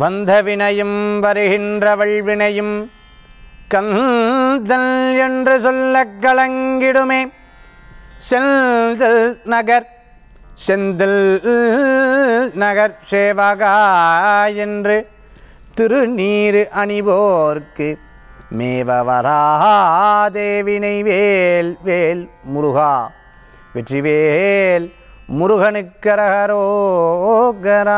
வந்த வினையும் வருகின்ற வல்வினையும் கந்தல் என்று சொல்லக் கலங்கிடுமே செல்தல் நகர் செந்தில் நகர் சேவகா என்று திருநீரு அணிவோர்க்கு மேவ வராதேவினை வேல் வேல் முருகா வெற்றிவேல் முருகனுக்கரகரோகரா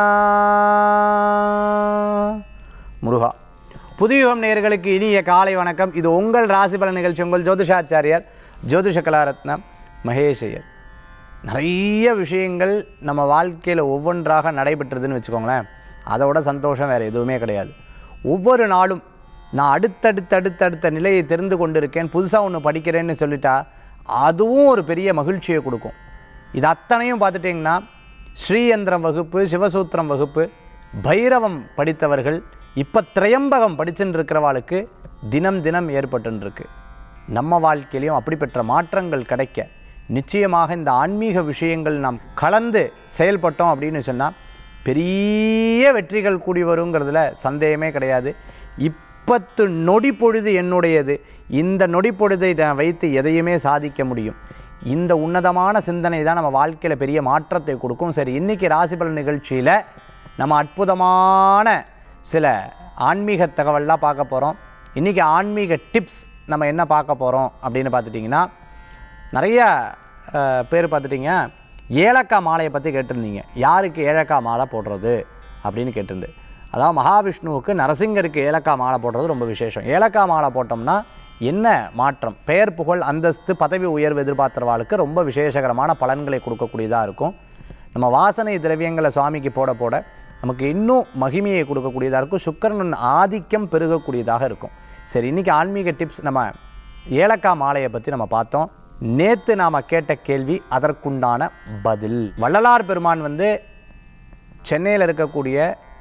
முருகா புதியுகம் நேயர்களுக்கு இனிய காலை வணக்கம் இது உங்கள் ராசி பலன் நிகழ்ச்சி உங்கள் ஜோதிஷாச்சாரியார் ஜோதிஷ கலாரத்னம் மகேஷையர் நிறைய விஷயங்கள் நம்ம வாழ்க்கையில் ஒவ்வொன்றாக நடைபெற்றதுன்னு வச்சுக்கோங்களேன் அதோட சந்தோஷம் வேறு எதுவுமே கிடையாது ஒவ்வொரு நாளும் நான் அடுத்தடுத்த அடுத்தடுத்த நிலையை தெரிந்து கொண்டிருக்கேன் புதுசாக ஒன்று படிக்கிறேன்னு சொல்லிட்டா அதுவும் ஒரு பெரிய மகிழ்ச்சியை கொடுக்கும் இது அத்தனையும் பார்த்துட்டிங்கன்னா ஸ்ரீயந்திரம் வகுப்பு சிவசூத்திரம் வகுப்பு பைரவம் படித்தவர்கள் இப்போ திரையம்பகம் படிச்சுட்டு இருக்கிறவாளுக்கு தினம் தினம் ஏற்பட்டுருக்கு நம்ம வாழ்க்கையிலையும் அப்படிப்பட்ட மாற்றங்கள் கிடைக்க நிச்சயமாக இந்த ஆன்மீக விஷயங்கள் நாம் கலந்து செயல்பட்டோம் அப்படின்னு சொன்னால் பெரிய வெற்றிகள் கூடி வருங்கிறதுல சந்தேகமே கிடையாது இப்பத்து நொடி பொழுது என்னுடையது இந்த நொடி பொழுதை நான் வைத்து எதையுமே சாதிக்க முடியும் இந்த உன்னதமான சிந்தனை தான் நம்ம வாழ்க்கையில் பெரிய மாற்றத்தை கொடுக்கும் சரி இன்றைக்கி ராசிபலன் நிகழ்ச்சியில் நம்ம அற்புதமான சில ஆன்மீக தகவல்லாம் பார்க்க போகிறோம் இன்றைக்கி ஆன்மீக டிப்ஸ் நம்ம என்ன பார்க்க போகிறோம் அப்படின்னு பார்த்துட்டிங்கன்னா நிறைய அஹ், பேர் பார்த்துட்டிங்க ஏலக்காய் மாலையை பற்றி கேட்டிருந்தீங்க யாருக்கு ஏலக்காய் மாலை போடுறது அப்படின்னு கேட்டிருந்து அதாவது மகாவிஷ்ணுவுக்கு நரசிங்கருக்கு ஏலக்காய் மாலை போடுறது ரொம்ப விசேஷம் ஏலக்காய் மாலை போட்டோம்னா என்ன மாற்றம் பெயர் புகழ் அந்தஸ்து பதவி உயர்வு எதிர்பார்த்துறவாளுக்கு ரொம்ப விசேஷகரமான பலன்களை கொடுக்கக்கூடியதாக இருக்கும் நம்ம வாசனை திரவியங்களை சுவாமிக்கு போட போட நமக்கு இன்னும் மகிமையை கொடுக்கக்கூடியதாக இருக்கும் சுக்கிரனின் ஆதிக்கம் பெருகக்கூடியதாக இருக்கும் சரி இன்றைக்கி ஆன்மீக டிப்ஸ் நம்ம ஏலக்காய் மாலையை பற்றி நம்ம பார்த்தோம் நேற்று நாம் கேட்ட கேள்வி அதற்குண்டான பதில் வள்ளலார் பெருமான் வந்து சென்னையில் இருக்கக்கூடிய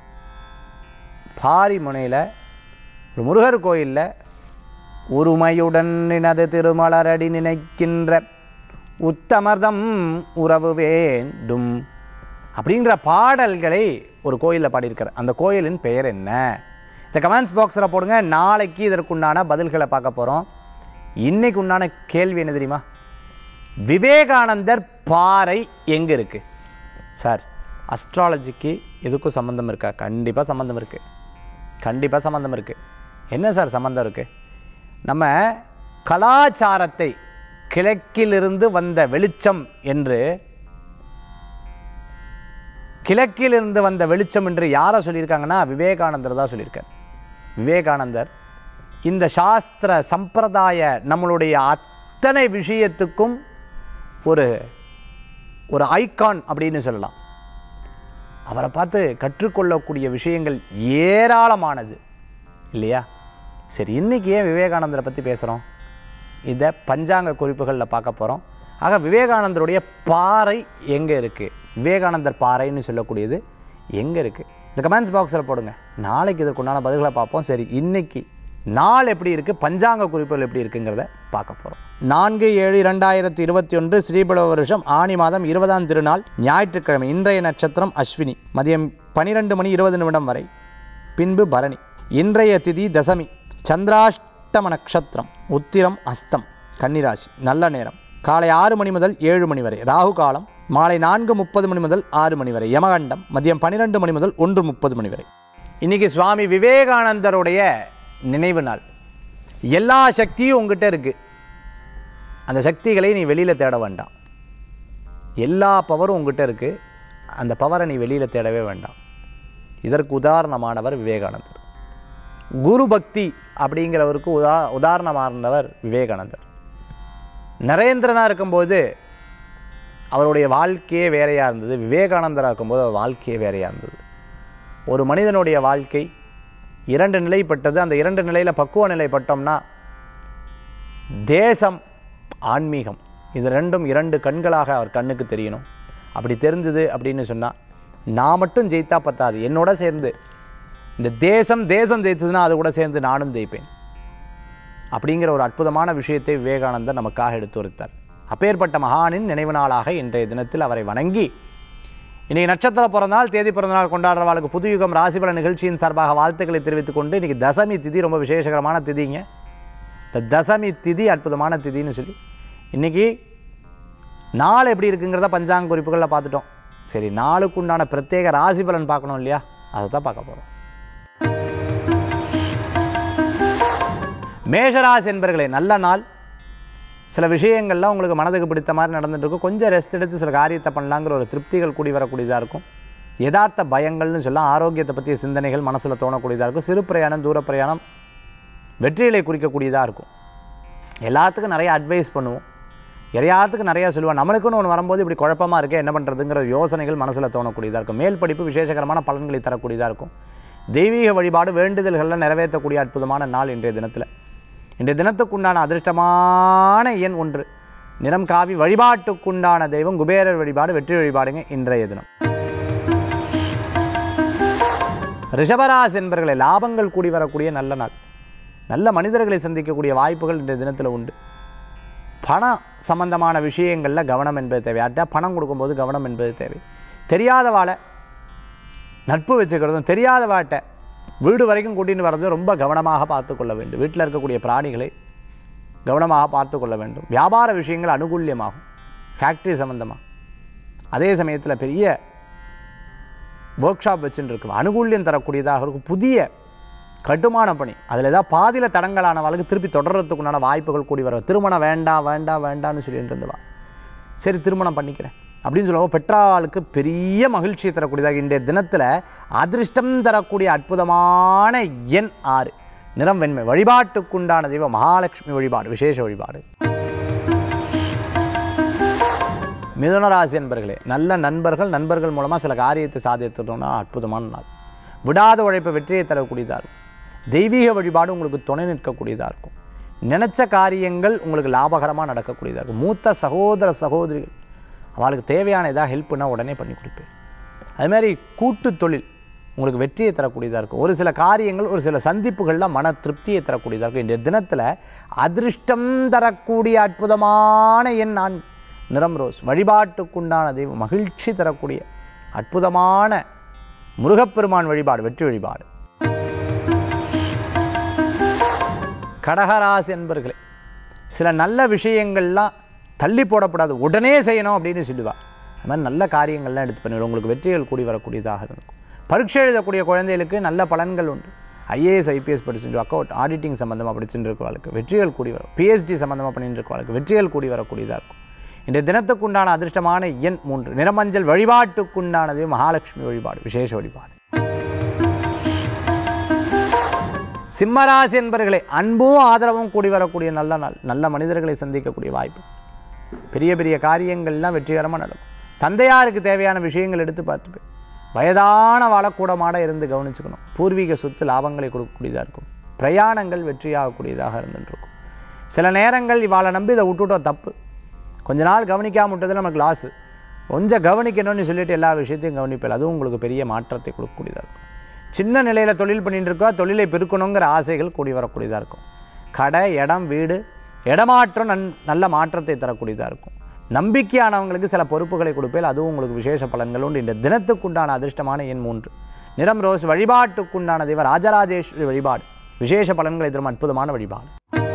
பாரிமுனையில் ஒரு முருகர் கோயிலில் உரிமையுடன் நினது திருமலரடி நினைக்கின்ற உத்தமர்தம் உறவு வேண்டும் அப்படிங்கிற பாடல்களை ஒரு கோயிலில் பாடியிருக்கார் அந்த கோயிலின் பெயர் என்ன இந்த கமெண்ட்ஸ் பாக்ஸில் போடுங்க நாளைக்கு இதற்குண்டான பதில்களை பார்க்க போகிறோம் இன்னைக்கு உண்டான கேள்வி என்ன தெரியுமா விவேகானந்தர் பாறை எங்கே இருக்குது சார் அஸ்ட்ராலஜிக்கு எதுக்கும் சம்மந்தம் இருக்கா கண்டிப்பாக சம்மந்தம் இருக்குது கண்டிப்பாக சம்மந்தம் இருக்குது என்ன சார் சம்மந்தம் இருக்குது நம்ம கலாச்சாரத்தை கிழக்கிலிருந்து வந்த வெளிச்சம் என்று கிழக்கிலிருந்து வந்த வெளிச்சம் என்று யாரை சொல்லியிருக்காங்கன்னா விவேகானந்தர் தான் சொல்லியிருக்கார் விவேகானந்தர் இந்த சாஸ்திர சம்பிரதாய நம்மளுடைய அத்தனை விஷயத்துக்கும் ஒரு ஒரு ஐகான் அப்படின்னு சொல்லலாம் அவரை பார்த்து கற்றுக்கொள்ளக்கூடிய விஷயங்கள் ஏராளமானது இல்லையா சரி இன்றைக்கி ஏன் விவேகானந்தரை பற்றி பேசுகிறோம் இதை பஞ்சாங்க குறிப்புகளில் பார்க்க போகிறோம் ஆக விவேகானந்தருடைய பாறை எங்கே இருக்குது விவேகானந்தர் பாறைன்னு சொல்லக்கூடியது எங்கே இருக்குது இந்த கமெண்ட்ஸ் பாக்ஸில் போடுங்க நாளைக்கு இதற்குண்டான பதில்களை பார்ப்போம் சரி இன்னைக்கு நாள் எப்படி இருக்குது பஞ்சாங்க குறிப்புகள் எப்படி இருக்குங்கிறத பார்க்க போகிறோம் நான்கு ஏழு இரண்டாயிரத்தி இருபத்தி ஒன்று ஸ்ரீபலவ வருஷம் ஆனி மாதம் இருபதாம் திருநாள் ஞாயிற்றுக்கிழமை இன்றைய நட்சத்திரம் அஸ்வினி மதியம் பனிரெண்டு மணி இருபது நிமிடம் வரை பின்பு பரணி இன்றைய திதி தசமி சந்திராஷ்டம நட்சத்திரம் உத்திரம் அஸ்தம் கன்னிராசி நல்ல நேரம் காலை ஆறு மணி முதல் ஏழு மணி வரை ராகு காலம் மாலை நான்கு முப்பது மணி முதல் ஆறு மணி வரை யமகண்டம் மதியம் பன்னிரெண்டு மணி முதல் ஒன்று முப்பது மணி வரை இன்னைக்கு சுவாமி விவேகானந்தருடைய நினைவு நாள் எல்லா சக்தியும் உங்ககிட்ட இருக்குது அந்த சக்திகளை நீ வெளியில் தேட வேண்டாம் எல்லா பவரும் உங்ககிட்ட இருக்குது அந்த பவரை நீ வெளியில் தேடவே வேண்டாம் இதற்கு உதாரணமானவர் விவேகானந்தர் குரு பக்தி அப்படிங்கிறவருக்கு உதா உதாரணமானவர் விவேகானந்தர் நரேந்திரனாக இருக்கும்போது அவருடைய வாழ்க்கையே வேறையாக இருந்தது விவேகானந்தராக இருக்கும்போது அவர் வாழ்க்கையே வேறையாக இருந்தது ஒரு மனிதனுடைய வாழ்க்கை இரண்டு நிலைப்பட்டது அந்த இரண்டு நிலையில் பக்குவ நிலைப்பட்டோம்னா தேசம் ஆன்மீகம் இது ரெண்டும் இரண்டு கண்களாக அவர் கண்ணுக்கு தெரியணும் அப்படி தெரிஞ்சது அப்படின்னு சொன்னால் நான் மட்டும் ஜெயித்தா பத்தாது என்னோட சேர்ந்து இந்த தேசம் தேசம் ஜெயித்ததுன்னா அது கூட சேர்ந்து நானும் ஜெயிப்பேன் அப்படிங்கிற ஒரு அற்புதமான விஷயத்தை விவேகானந்தர் நமக்காக எடுத்துரைத்தார் அப்பேற்பட்ட மகானின் நினைவு நாளாக இன்றைய தினத்தில் அவரை வணங்கி இன்றைக்கி நட்சத்திர பிறந்தநாள் தேதி பிறந்தநாள் கொண்டாடுறவாளுக்கு புதுயுகம் ராசிபல நிகழ்ச்சியின் சார்பாக வாழ்த்துக்களை தெரிவித்துக் கொண்டு இன்றைக்கி தசமி திதி ரொம்ப விசேஷகரமான திதிங்க இந்த தசமி திதி அற்புதமான திதின்னு சொல்லி இன்றைக்கி நாள் எப்படி இருக்குங்கிறத பஞ்சாங்க குறிப்புகளில் பார்த்துட்டோம் சரி நாளுக்கு உண்டான பிரத்யேக ராசி பலன் பார்க்கணும் இல்லையா அதை தான் பார்க்க போகிறோம் மேஷராசி என்பர்களே நல்ல நாள் சில விஷயங்கள்லாம் உங்களுக்கு மனதுக்கு பிடித்த மாதிரி நடந்துட்டு இருக்கும் கொஞ்சம் ரெஸ்ட் எடுத்து சில காரியத்தை பண்ணலாங்கிற ஒரு திருப்திகள் கூடி வரக்கூடியதாக இருக்கும் யதார்த்த பயங்கள்னு சொல்ல ஆரோக்கியத்தை பற்றிய சிந்தனைகள் மனசில் தோணக்கூடியதாக இருக்கும் சிறு பிரயாணம் தூர பிரயாணம் வெற்றிகளை குறிக்கக்கூடியதாக இருக்கும் எல்லாத்துக்கும் நிறைய அட்வைஸ் பண்ணுவோம் எதையாத்துக்கு நிறையா சொல்லுவோம் நம்மளுக்குன்னு ஒன்று வரும்போது இப்படி குழப்பமாக இருக்கே என்ன பண்ணுறதுங்கிற யோசனைகள் மனசில் தோணக்கூடியதாக இருக்கும் மேல் படிப்பு விசேஷகரமான பலன்களை தரக்கூடியதாக இருக்கும் தெய்வீக வழிபாடு வேண்டுதல்களில் நிறைவேற்றக்கூடிய அற்புதமான நாள் இன்றைய தினத்தில் இன்றைய தினத்துக்குண்டான அதிர்ஷ்டமான எண் ஒன்று நிறம் காவி வழிபாட்டுக்குண்டான தெய்வம் குபேரர் வழிபாடு வெற்றி வழிபாடுங்க இன்றைய தினம் ரிஷபராசி என்பர்களை லாபங்கள் கூடி வரக்கூடிய நல்ல நாள் நல்ல மனிதர்களை சந்திக்கக்கூடிய வாய்ப்புகள் இன்றைய தினத்தில் உண்டு பணம் சம்பந்தமான விஷயங்களில் கவனம் என்பது தேவை யார்கிட்ட பணம் கொடுக்கும்போது கவனம் என்பது தேவை தெரியாதவாளை நட்பு வச்சுக்கிறதும் தெரியாதவாட்ட வீடு வரைக்கும் கூட்டின்னு வர்றது ரொம்ப கவனமாக பார்த்து கொள்ள வேண்டும் வீட்டில் இருக்கக்கூடிய பிராணிகளை கவனமாக பார்த்து கொள்ள வேண்டும் வியாபார விஷயங்கள் அனுகூல்யமாகும் ஃபேக்ட்ரி சம்மந்தமாக அதே சமயத்தில் பெரிய ஒர்க் ஷாப் வச்சுட்டு இருக்கும் அனுகூல்யம் தரக்கூடியதாக இருக்கும் புதிய கட்டுமான பணி அதில் ஏதாவது பாதியில் தடங்கலானவாளுக்கு திருப்பி தொடர்றதுக்குண்டான வாய்ப்புகள் கூடி வரும் திருமணம் வேண்டாம் வேண்டாம் வேண்டாம்னு சொல்லிட்டு இருந்தவா சரி திருமணம் பண்ணிக்கிறேன் அப்படின்னு சொல்லுவோம் பெற்றாளுக்கு பெரிய மகிழ்ச்சியை தரக்கூடியதாக இன்றைய தினத்தில் அதிர்ஷ்டம் தரக்கூடிய அற்புதமான எண் ஆறு நிறம் வெண்மை வழிபாட்டுக்குண்டான தெய்வம் மகாலட்சுமி வழிபாடு விசேஷ வழிபாடு மிதுனராசி என்பர்களே நல்ல நண்பர்கள் நண்பர்கள் மூலமாக சில காரியத்தை சாதித்துட்டோம்னா அற்புதமான நாள் விடாத உழைப்பு வெற்றியை தரக்கூடியதாக இருக்கும் தெய்வீக வழிபாடு உங்களுக்கு துணை நிற்கக்கூடியதாக இருக்கும் நினச்ச காரியங்கள் உங்களுக்கு லாபகரமாக நடக்கக்கூடியதாக இருக்கும் மூத்த சகோதர சகோதரிகள் அவளுக்கு தேவையான ஏதாவது ஹெல்ப்னா உடனே பண்ணி கொடுப்பேன் அது மாதிரி கூட்டு தொழில் உங்களுக்கு வெற்றியை தரக்கூடியதாக இருக்கும் ஒரு சில காரியங்கள் ஒரு சில சந்திப்புகளில் மன திருப்தியை தரக்கூடியதாக இருக்கும் இன்றைய தினத்தில் அதிர்ஷ்டம் தரக்கூடிய அற்புதமான எண் நான் நிறம் ரோஸ் வழிபாட்டுக்குண்டான தெய்வம் மகிழ்ச்சி தரக்கூடிய அற்புதமான முருகப்பெருமான் வழிபாடு வெற்றி வழிபாடு கடகராசி என்பர்களே சில நல்ல விஷயங்கள்லாம் தள்ளி போடக்கூடாது உடனே செய்யணும் அப்படின்னு சொல்லுவா அது மாதிரி நல்ல காரியங்கள்லாம் எடுத்து பண்ணிடுவோம் உங்களுக்கு வெற்றிகள் கூடி வரக்கூடியதாக இருக்கும் பரீட்சை எழுதக்கூடிய குழந்தைகளுக்கு நல்ல பலன்கள் உண்டு ஐஏஎஸ் ஐபிஎஸ் படிச்சுட்டு அக்கௌண்ட் ஆடிட்டிங் சம்மந்தமாக படிச்சுட்டு இருக்கவளுக்கு வெற்றிகள் கூடி வரும் பிஹெச்டி சம்மந்தமாக பண்ணிட்டு இருக்கவளுக்கு வெற்றிகள் கூடி வரக்கூடியதாக இருக்கும் இன்றைய தினத்துக்குண்டான அதிர்ஷ்டமான எண் மூன்று நிறமஞ்சள் வழிபாட்டுக்குண்டானது மகாலட்சுமி வழிபாடு விசேஷ வழிபாடு சிம்மராசி என்பர்களே அன்பும் ஆதரவும் கூடி வரக்கூடிய நல்ல நாள் நல்ல மனிதர்களை சந்திக்கக்கூடிய வாய்ப்பு பெரிய பெரிய காரியங்கள்லாம் வெற்றிகரமாக நடக்கும் தந்தையாருக்கு தேவையான விஷயங்கள் எடுத்து பார்த்துப்பேன் வயதான வாழக்கூடமாட இருந்து கவனிச்சுக்கணும் பூர்வீக சொத்து லாபங்களை கொடுக்கக்கூடியதாக இருக்கும் பிரயாணங்கள் வெற்றியாகக்கூடியதாக இருந்துருக்கும் சில நேரங்கள் இவாளை நம்பி இதை விட்டுட்டோம் தப்பு கொஞ்ச நாள் கவனிக்காம விட்டது நமக்கு லாஸு கொஞ்சம் கவனிக்கணும்னு சொல்லிட்டு எல்லா விஷயத்தையும் கவனிப்பேன் அதுவும் உங்களுக்கு பெரிய மாற்றத்தை கொடுக்கக்கூடியதாக இருக்கும் சின்ன நிலையில் தொழில் பண்ணிட்டு இருக்கா தொழிலை பெருக்கணுங்கிற ஆசைகள் கூடி வரக்கூடியதாக இருக்கும் கடை இடம் வீடு இடமாற்றம் நன் நல்ல மாற்றத்தை தரக்கூடியதாக இருக்கும் நம்பிக்கையானவங்களுக்கு சில பொறுப்புகளை கொடுப்பேன் அதுவும் உங்களுக்கு விசேஷ பலன்கள் உண்டு இந்த தினத்துக்குண்டான அதிர்ஷ்டமான எண் மூன்று நிறம் ரோஸ் வழிபாட்டுக்குண்டான தெய்வம் ராஜராஜேஸ்வரி வழிபாடு விசேஷ பலன்களை தரும் அற்புதமான வழிபாடு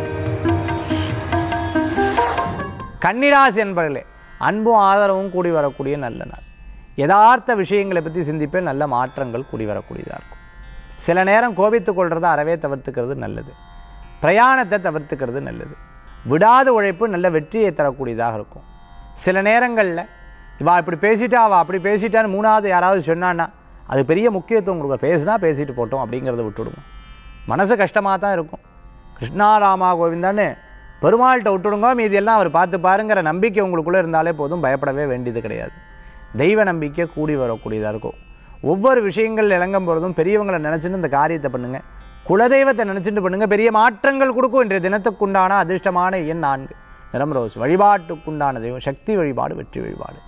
கன்னிராசி என்பர்களே அன்பும் ஆதரவும் கூடி வரக்கூடிய நல்ல நாள் யதார்த்த விஷயங்களை பற்றி சிந்திப்பேன் நல்ல மாற்றங்கள் கூடி வரக்கூடியதாக இருக்கும் சில நேரம் கோபித்துக் கொள்றதை அறவே தவிர்த்துக்கிறது நல்லது பிரயாணத்தை தவிர்த்துக்கிறது நல்லது விடாத உழைப்பு நல்ல வெற்றியை தரக்கூடியதாக இருக்கும் சில நேரங்களில் இவா இப்படி பேசிட்டா அவள் அப்படி பேசிட்டான்னு மூணாவது யாராவது சொன்னான்னா அது பெரிய முக்கியத்துவம் கொடுக்க பேசுனா பேசிட்டு போட்டோம் அப்படிங்கிறத விட்டுடுங்க மனசு கஷ்டமாக தான் இருக்கும் கிருஷ்ணா ராமா கோவிந்தான்னு பெருமாள்கிட்ட விட்டுடுங்க மீதி எல்லாம் அவர் பார்த்து பாருங்கிற நம்பிக்கை உங்களுக்குள்ளே இருந்தாலே போதும் பயப்படவே வேண்டியது கிடையாது தெய்வ நம்பிக்கை கூடி வரக்கூடியதாக இருக்கும் ஒவ்வொரு விஷயங்கள் இறங்கும் பொழுதும் பெரியவங்களை நினச்சிட்டு இந்த காரியத்தை பண்ணுங்கள் குலதெய்வத்தை நினச்சிட்டு பண்ணுங்கள் பெரிய மாற்றங்கள் கொடுக்கும் இன்றைய தினத்துக்குண்டான அதிர்ஷ்டமான எண் நான்கு நிறம் ரோஸ் வழிபாட்டுக்குண்டான தெய்வம் சக்தி வழிபாடு வெற்றி வழிபாடு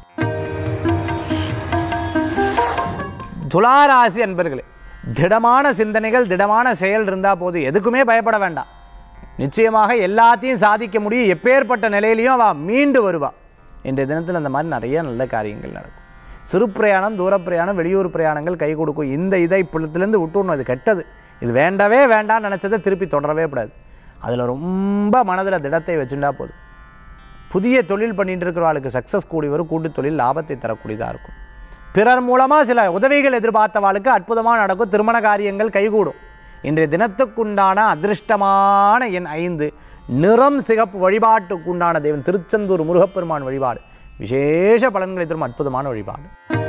துளாராசி அன்பர்களே திடமான சிந்தனைகள் திடமான செயல் இருந்தால் போதும் எதுக்குமே பயப்பட வேண்டாம் நிச்சயமாக எல்லாத்தையும் சாதிக்க முடியும் எப்பேற்பட்ட நிலையிலையும் அவள் மீண்டு வருவா இன்றைய தினத்தில் அந்த மாதிரி நிறைய நல்ல காரியங்கள் நடக்கும் சிறு பிரயாணம் தூர பிரயாணம் வெளியூர் பிரயாணங்கள் கை கொடுக்கும் இந்த இதை இப்பொழுதுலேருந்து விட்டுடணும் இது கெட்டது இது வேண்டவே வேண்டாம்னு நினச்சதை திருப்பி தொடரவே கூடாது அதில் ரொம்ப மனதில் திடத்தை வச்சுட்டா போதும் புதிய தொழில் பண்ணிட்டு இருக்கிறவாளுக்கு சக்ஸஸ் கூடி வரும் கூட்டு தொழில் லாபத்தை தரக்கூடியதாக இருக்கும் பிறர் மூலமாக சில உதவிகள் எதிர்பார்த்தவாளுக்கு அற்புதமாக நடக்கும் திருமண காரியங்கள் கைகூடும் இன்றைய தினத்துக்குண்டான அதிர்ஷ்டமான எண் ஐந்து நிறம் சிகப்பு வழிபாட்டுக்குண்டான தெய்வம் திருச்செந்தூர் முருகப்பெருமான் வழிபாடு விசேஷ பலன்களை தரும் அற்புதமான வழிபாடு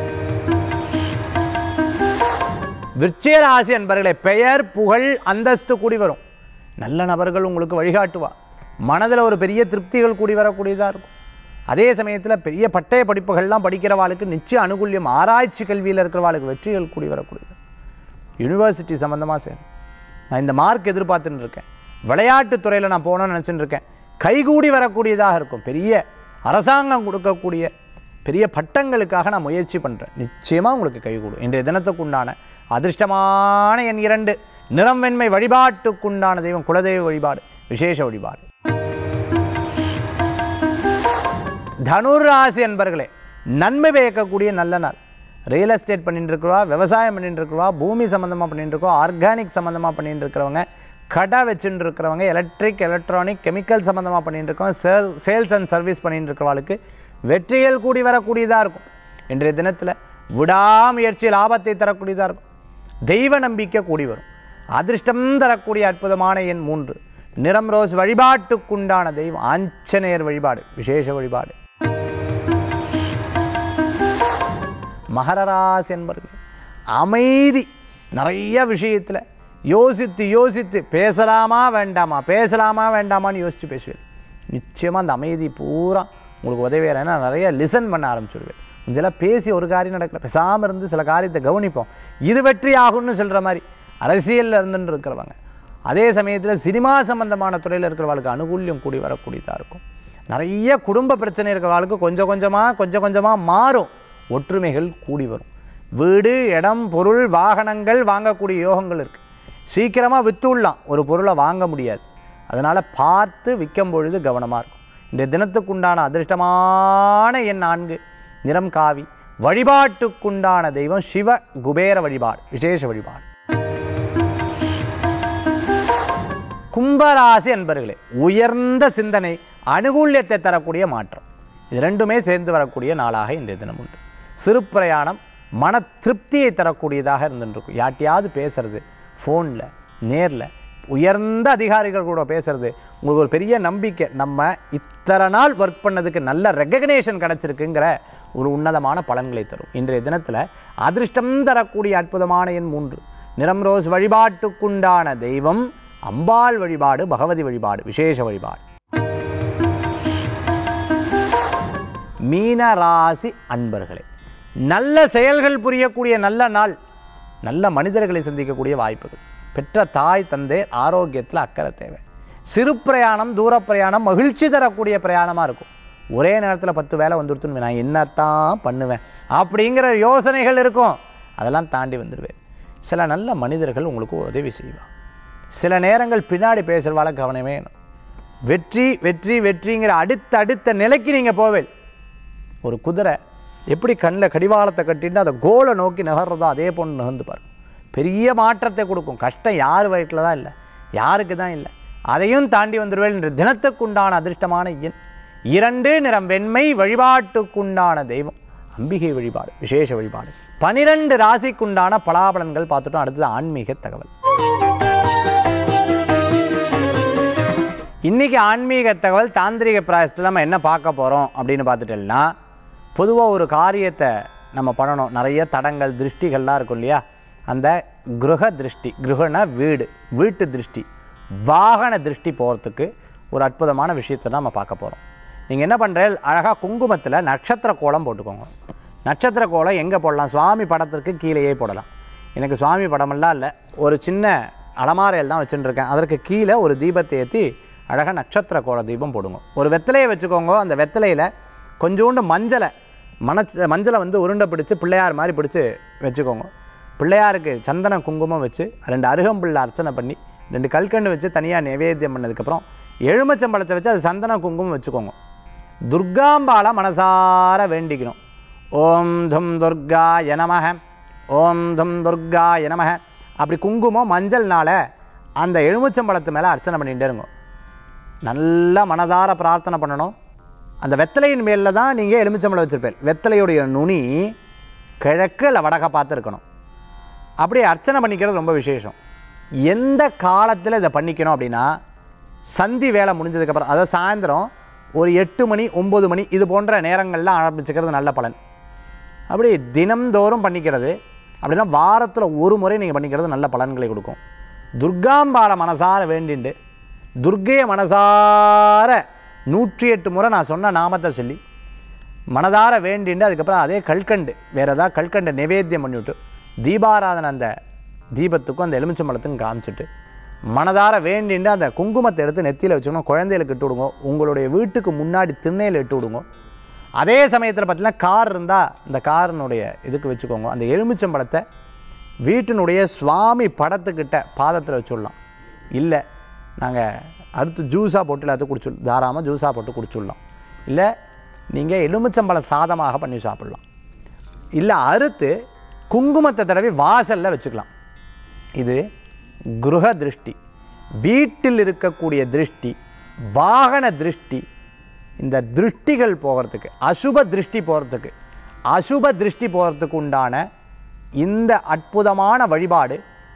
விருச்சிகராசி என்பவர்களே பெயர் புகழ் அந்தஸ்து கூடி வரும் நல்ல நபர்கள் உங்களுக்கு வழிகாட்டுவா மனதில் ஒரு பெரிய திருப்திகள் கூடி வரக்கூடியதாக இருக்கும் அதே சமயத்தில் பெரிய பட்டய படிப்புகள்லாம் படிக்கிறவாளுக்கு நிச்சய அனுகூல்யம் ஆராய்ச்சி கல்வியில் இருக்கிறவாளுக்கு வெற்றிகள் கூடி வரக்கூடியது யூனிவர்சிட்டி சம்மந்தமாக சேரும் நான் இந்த மார்க் எதிர்பார்த்துன்னு இருக்கேன் விளையாட்டுத் துறையில் நான் போகணும்னு நினச்சிட்டு இருக்கேன் கைகூடி வரக்கூடியதாக இருக்கும் பெரிய அரசாங்கம் கொடுக்கக்கூடிய பெரிய பட்டங்களுக்காக நான் முயற்சி பண்ணுறேன் நிச்சயமாக உங்களுக்கு கைகூடும் இன்றைய தினத்துக்குண்டான அதிர்ஷ்டமான என் இரண்டு நிறம் வெண்மை வழிபாட்டுக்குண்டான தெய்வம் குலதெய்வ வழிபாடு விசேஷ வழிபாடு தனுர் ராசி என்பர்களே நன்மை பயக்கக்கூடிய நல்ல நாள் ரியல் எஸ்டேட் பண்ணிட்டு இருக்கிறவா விவசாயம் பண்ணிட்டு இருக்கிறவா பூமி சம்மந்தமாக பண்ணிட்டு இருக்கோம் ஆர்கானிக் சம்மந்தமாக பண்ணிட்டு இருக்கிறவங்க கடை வச்சுட்டு இருக்கிறவங்க எலக்ட்ரிக் எலக்ட்ரானிக் கெமிக்கல் சம்மந்தமாக பண்ணிட்டு இருக்கோம் சேல் சேல்ஸ் அண்ட் சர்வீஸ் பண்ணிட்டு இருக்கிறவாளுக்கு வெற்றிகள் கூடி வரக்கூடியதாக இருக்கும் இன்றைய தினத்தில் விடாமுயற்சி லாபத்தை தரக்கூடியதாக இருக்கும் தெய்வ நம்பிக்கை கூடி வரும் அதிர்ஷ்டம் தரக்கூடிய அற்புதமான எண் மூன்று நிறம் ரோஸ் வழிபாட்டுக்குண்டான தெய்வம் ஆஞ்சநேயர் வழிபாடு விசேஷ வழிபாடு மகரராசி என்பர்கள் அமைதி நிறைய விஷயத்தில் யோசித்து யோசித்து பேசலாமா வேண்டாமா பேசலாமா வேண்டாமான்னு யோசித்து பேசுவேன் நிச்சயமாக அந்த அமைதி பூரா உங்களுக்கு உதவியாக ஏன்னா நிறைய லிசன் பண்ண ஆரம்பிச்சுடுவேன் இதெல்லாம் பேசி ஒரு காரியம் நடக்கல பேசாமல் இருந்து சில காரியத்தை கவனிப்போம் இது வெற்றி ஆகும்னு சொல்கிற மாதிரி அரசியலில் இருந்துன்னு இருக்கிறவங்க அதே சமயத்தில் சினிமா சம்பந்தமான துறையில் இருக்கிறவங்களுக்கு அனுகூல்யம் கூடி வரக்கூடியதாக இருக்கும் நிறைய குடும்ப பிரச்சனை இருக்கிறவங்களுக்கு கொஞ்சம் கொஞ்சமாக கொஞ்சம் கொஞ்சமாக மாறும் ஒற்றுமைகள் கூடி வரும் வீடு இடம் பொருள் வாகனங்கள் வாங்கக்கூடிய யோகங்கள் இருக்குது சீக்கிரமாக வித்துடலாம் ஒரு பொருளை வாங்க முடியாது அதனால் பார்த்து விற்கும் பொழுது கவனமாக இருக்கும் இந்த தினத்துக்குண்டான அதிர்ஷ்டமான எண் நான்கு நிறம் காவி வழிபாட்டுக்குண்டான தெய்வம் சிவ குபேர வழிபாடு விசேஷ வழிபாடு கும்பராசி என்பர்களே உயர்ந்த சிந்தனை அனுகூல்யத்தை தரக்கூடிய மாற்றம் இது ரெண்டுமே சேர்ந்து வரக்கூடிய நாளாக இன்றைய தினம் உண்டு சிறு பிரயாணம் மன திருப்தியை தரக்கூடியதாக இருந்துருக்கும் யார்ட்டையாவது பேசுறது ஃபோனில் நேரில் உயர்ந்த அதிகாரிகள் கூட பேசுறது உங்களுக்கு ஒரு பெரிய நம்பிக்கை நம்ம இத்தனை நாள் ஒர்க் பண்ணதுக்கு நல்ல ரெகக்னேஷன் கிடச்சிருக்குங்கிற ஒரு உன்னதமான பலன்களை தரும் இன்றைய தினத்தில் அதிர்ஷ்டம் தரக்கூடிய அற்புதமான எண் மூன்று நிறம் ரோஸ் வழிபாட்டுக்குண்டான தெய்வம் அம்பாள் வழிபாடு பகவதி வழிபாடு விசேஷ வழிபாடு மீன ராசி அன்பர்களே நல்ல செயல்கள் புரியக்கூடிய நல்ல நாள் நல்ல மனிதர்களை சந்திக்கக்கூடிய வாய்ப்புகள் பெற்ற தாய் தந்தை ஆரோக்கியத்தில் அக்கறை தேவை சிறு பிரயாணம் தூர பிரயாணம் மகிழ்ச்சி தரக்கூடிய பிரயாணமாக இருக்கும் ஒரே நேரத்தில் பத்து வேலை வந்துடுத்துன்னு நான் என்னத்தான் பண்ணுவேன் அப்படிங்கிற யோசனைகள் இருக்கும் அதெல்லாம் தாண்டி வந்துடுவேன் சில நல்ல மனிதர்கள் உங்களுக்கு உதவி செய்வாங்க சில நேரங்கள் பின்னாடி பேசுகிறவால கவனமே வேணும் வெற்றி வெற்றி வெற்றிங்கிற அடுத்த அடுத்த நிலைக்கு நீங்கள் போவேன் ஒரு குதிரை எப்படி கண்ணில் கடிவாளத்தை கட்டிட்டு அதை கோலை நோக்கி நகர்றதோ அதே போன்று நகர்ந்து பாருங்க பெரிய மாற்றத்தை கொடுக்கும் கஷ்டம் யார் வயிற்றில் தான் இல்லை யாருக்கு தான் இல்லை அதையும் தாண்டி வந்துடுவேன் என்று தினத்துக்குண்டான அதிர்ஷ்டமான எண் இரண்டு நிறம் வெண்மை வழிபாட்டுக்குண்டான தெய்வம் அம்பிகை வழிபாடு விசேஷ வழிபாடு பனிரெண்டு ராசிக்குண்டான பலாபலன்கள் பார்த்துட்டோம் அடுத்தது ஆன்மீக தகவல் இன்றைக்கி ஆன்மீக தகவல் தாந்திரிக பிராயசத்தில் நம்ம என்ன பார்க்க போகிறோம் அப்படின்னு பார்த்துட்டோம்னா பொதுவாக ஒரு காரியத்தை நம்ம பண்ணணும் நிறைய தடங்கள் திருஷ்டிகள்லாம் இருக்கும் இல்லையா அந்த கிரக திருஷ்டி கிரகனா வீடு வீட்டு திருஷ்டி வாகன திருஷ்டி போகிறதுக்கு ஒரு அற்புதமான விஷயத்தை நம்ம பார்க்க போகிறோம் நீங்கள் என்ன பண்ணுறேன் அழகாக குங்குமத்தில் நட்சத்திர கோலம் போட்டுக்கோங்க நட்சத்திர கோலம் எங்கே போடலாம் சுவாமி படத்திற்கு கீழேயே போடலாம் எனக்கு சுவாமி படமெல்லாம் இல்லை ஒரு சின்ன அலமாரையில் தான் வச்சுட்டுருக்கேன் அதற்கு கீழே ஒரு தீபத்தை ஏற்றி அழகாக நட்சத்திர கோல தீபம் போடுங்க ஒரு வெத்தலையை வச்சுக்கோங்க அந்த வெத்தலையில் கொஞ்சோண்டு மஞ்சளை மனச்ச மஞ்சளை வந்து உருண்டை பிடிச்சி பிள்ளையார் மாதிரி பிடிச்சி வச்சுக்கோங்க பிள்ளையாருக்கு சந்தன குங்குமம் வச்சு ரெண்டு அருகம்புல்ல அர்ச்சனை பண்ணி ரெண்டு கல்கண்டு வச்சு தனியாக நிவேத்தியம் பண்ணதுக்கப்புறம் எலுமிச்சம்பழத்தை வச்சு அது சந்தன குங்குமம் வச்சுக்கோங்க துர்காம்பால மனசார வேண்டிக்கணும் ஓம் தும் துர்காய நமஹ ஓம் தும் துர்காய நமஹ அப்படி குங்குமம் மஞ்சள்னால அந்த எலுமிச்சம்பழத்து மேலே அர்ச்சனை பண்ணிகிட்டே இருங்க நல்லா மனதார பிரார்த்தனை பண்ணணும் அந்த வெத்தலையின் மேலில் தான் நீங்கள் எலுமிச்சம்பழம் வச்சுருப்பேன் வெத்தலையுடைய நுனி கிழக்கு இல்லை வடக்க பார்த்து இருக்கணும் அப்படி அர்ச்சனை பண்ணிக்கிறது ரொம்ப விசேஷம் எந்த காலத்தில் இதை பண்ணிக்கணும் அப்படின்னா சந்தி வேலை முடிஞ்சதுக்கப்புறம் அதாவது சாயந்தரம் ஒரு எட்டு மணி ஒம்பது மணி இது போன்ற நேரங்களில் ஆரம்பிச்சுக்கிறது நல்ல பலன் அப்படி தினம்தோறும் பண்ணிக்கிறது அப்படின்னா வாரத்தில் ஒரு முறை நீங்கள் பண்ணிக்கிறது நல்ல பலன்களை கொடுக்கும் துர்காம்பாளை மனசார வேண்டிண்டு துர்க்கையை மனசார நூற்றி எட்டு முறை நான் சொன்ன நாமத்தை சொல்லி மனதார வேண்டிண்டு அதுக்கப்புறம் அதே கல்கண்டு வேறு ஏதாவது கல்கண்டை நிவேத்தியம் பண்ணிவிட்டு தீபாராதனை அந்த தீபத்துக்கும் அந்த எலுமிச்சம்பழத்துக்கும் காமிச்சிட்டு மனதார வேண்டிண்டு அந்த குங்குமத்தை எடுத்து நெத்தியில் வச்சுக்கணும் குழந்தைகளுக்கு இட்டு விடுங்க உங்களுடைய வீட்டுக்கு முன்னாடி திண்ணையில் இட்டு விடுங்க அதே சமயத்தில் பார்த்தீங்கன்னா கார் இருந்தால் இந்த காரினுடைய இதுக்கு வச்சுக்கோங்க அந்த எலுமிச்சம்பழத்தை வீட்டினுடைய சுவாமி படத்துக்கிட்ட பாதத்தில் வச்சுடலாம் இல்லை நாங்கள் அடுத்து ஜூஸாக போட்டு எல்லாத்தையும் குடிச்சு தாராளமாக ஜூஸாக போட்டு குடிச்சுடலாம் இல்லை நீங்கள் எலுமிச்சம்பழம் சாதமாக பண்ணி சாப்பிட்லாம் இல்லை அறுத்து குங்குமத்தை தடவி வாசலில் வச்சுக்கலாம் இது குருக திருஷ்டி வீட்டில் இருக்கக்கூடிய திருஷ்டி வாகன திருஷ்டி இந்த திருஷ்டிகள் போகிறதுக்கு அசுப திருஷ்டி போகிறதுக்கு அசுப திருஷ்டி போகிறதுக்கு உண்டான இந்த அற்புதமான வழிபாடு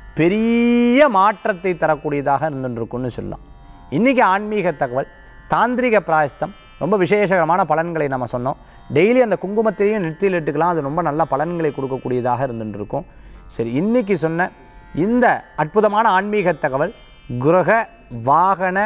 பெரிய மாற்றத்தை தரக்கூடியதாக இருந்துருக்குன்னு சொல்லலாம் இன்றைக்கி ஆன்மீக தகவல் தாந்திரிக பிராயஸ்தம் ரொம்ப விசேஷகரமான பலன்களை நம்ம சொன்னோம் டெய்லி அந்த குங்குமத்தையும் நெற்றியில் இட்டுக்கலாம் அது ரொம்ப நல்ல பலன்களை கொடுக்கக்கூடியதாக இருந்துட்டு இருக்கும் சரி இன்றைக்கி சொன்ன இந்த அற்புதமான ஆன்மீக தகவல் கிரக வாகன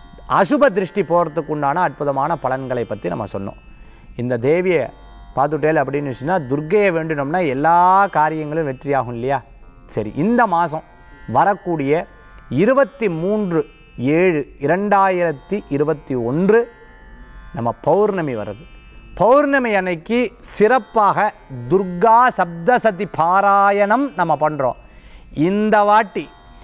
அசுப திருஷ்டி போகிறதுக்கு உண்டான அற்புதமான பலன்களை பற்றி நம்ம சொன்னோம் இந்த தேவியை பார்த்துட்டேல் அப்படின்னு சொன்னால் துர்க்கையை வேண்டினோம்னா எல்லா காரியங்களும் வெற்றியாகும் இல்லையா சரி இந்த மாதம் வரக்கூடிய இருபத்தி மூன்று ஏழு இரண்டாயிரத்தி இருபத்தி ஒன்று நம்ம பௌர்ணமி வருது பௌர்ணமி அன்னைக்கு சிறப்பாக துர்கா சப்தசதி பாராயணம் நம்ம பண்ணுறோம் இந்த வாட்டி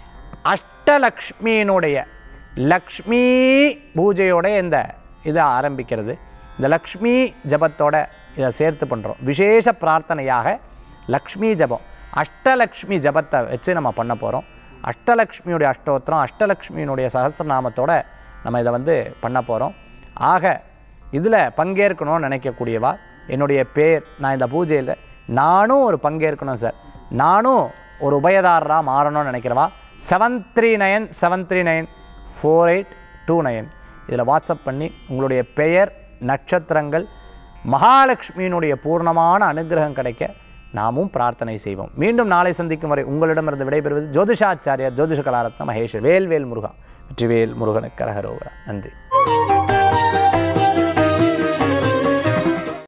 அஷ்டலக்ஷ்மியினுடைய லக்ஷ்மி பூஜையோட இந்த இதை ஆரம்பிக்கிறது இந்த லக்ஷ்மி ஜபத்தோட இதை சேர்த்து பண்ணுறோம் விசேஷ பிரார்த்தனையாக லக்ஷ்மி ஜபம் அஷ்டலக்ஷ்மி ஜபத்தை வச்சு நம்ம பண்ண போகிறோம் அஷ்டலக்ஷ்மியுடைய அஷ்டோத்திரம் அஷ்டலக்ஷ்மியினுடைய சகசிரநாமத்தோட நம்ம இதை வந்து பண்ண போகிறோம் ஆக இதில் பங்கேற்கணும்னு நினைக்கக்கூடியவா என்னுடைய பேர் நான் இந்த பூஜையில் நானும் ஒரு பங்கேற்கணும் சார் நானும் ஒரு உபயதாரராக மாறணும்னு நினைக்கிறவா seven three nine seven three nine four eight two nine இதில் வாட்ஸ்அப் பண்ணி உங்களுடைய பெயர் நட்சத்திரங்கள் மகாலட்சுமியினுடைய பூர்ணமான அனுகிரகம் கிடைக்க நாமும் பிரார்த்தனை செய்வோம் மீண்டும் நாளை சந்திக்கும் வரை உங்களிடமிருந்து விடைபெறுவது ஜோதிஷாச்சாரியார் ஜோதிஷ கலாரத்ன மகேஷ் வேல்வேல் முருகா வெற்றிவேல் முருகனுக்கு கரகரோகரா நன்றி